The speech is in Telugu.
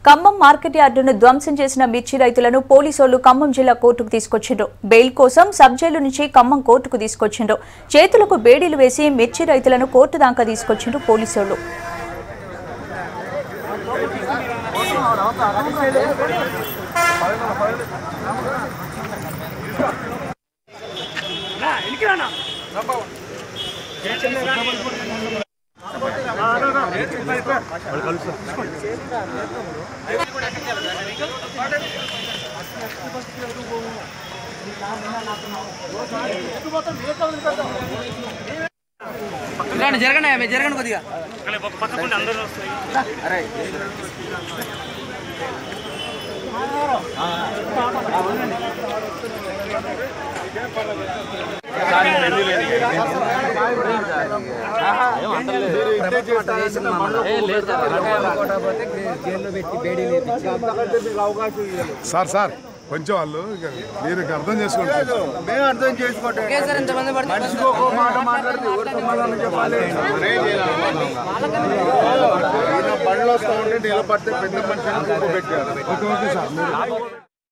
ఖమ్మం మార్కెట్ యార్డును ధ్వంసం చేసిన మిర్చి రైతులను పోలీసోళ్లు ఖమ్మం జిల్లా కోర్టుకు తీసుకొచ్చిండ్రు బెయిల్ కోసం సబ్ జైలు నుంచి ఖమ్మం కోర్టుకు తీసుకొచ్చిండ్రు చేతులకు బేడీలు వేసి మిర్చి రైతులను కోర్టు దాకా తీసుకొచ్చిండ్రు పోలీసోళ్లు ఇలాంటి జరగండి మీరు జరగండి కొద్దిగా సార్ సార్ కొంచెం వాళ్ళు ఇక మీరు ఇక అర్థం చేసుకోండి మేము అర్థం చేసుకోవట్లేదు ఓకే సార్ ఇంతమంది పడితే మనిషికి ఒక మాట మాట్లాడితే ఎవరు సమాధానం చెప్పాలి ఈయన బండ్లు వస్తూ ఉంటే నిలబడితే పెద్ద మనిషిని కూర్చోబెట్టారు ఓకే ఓకే సార్ మీరు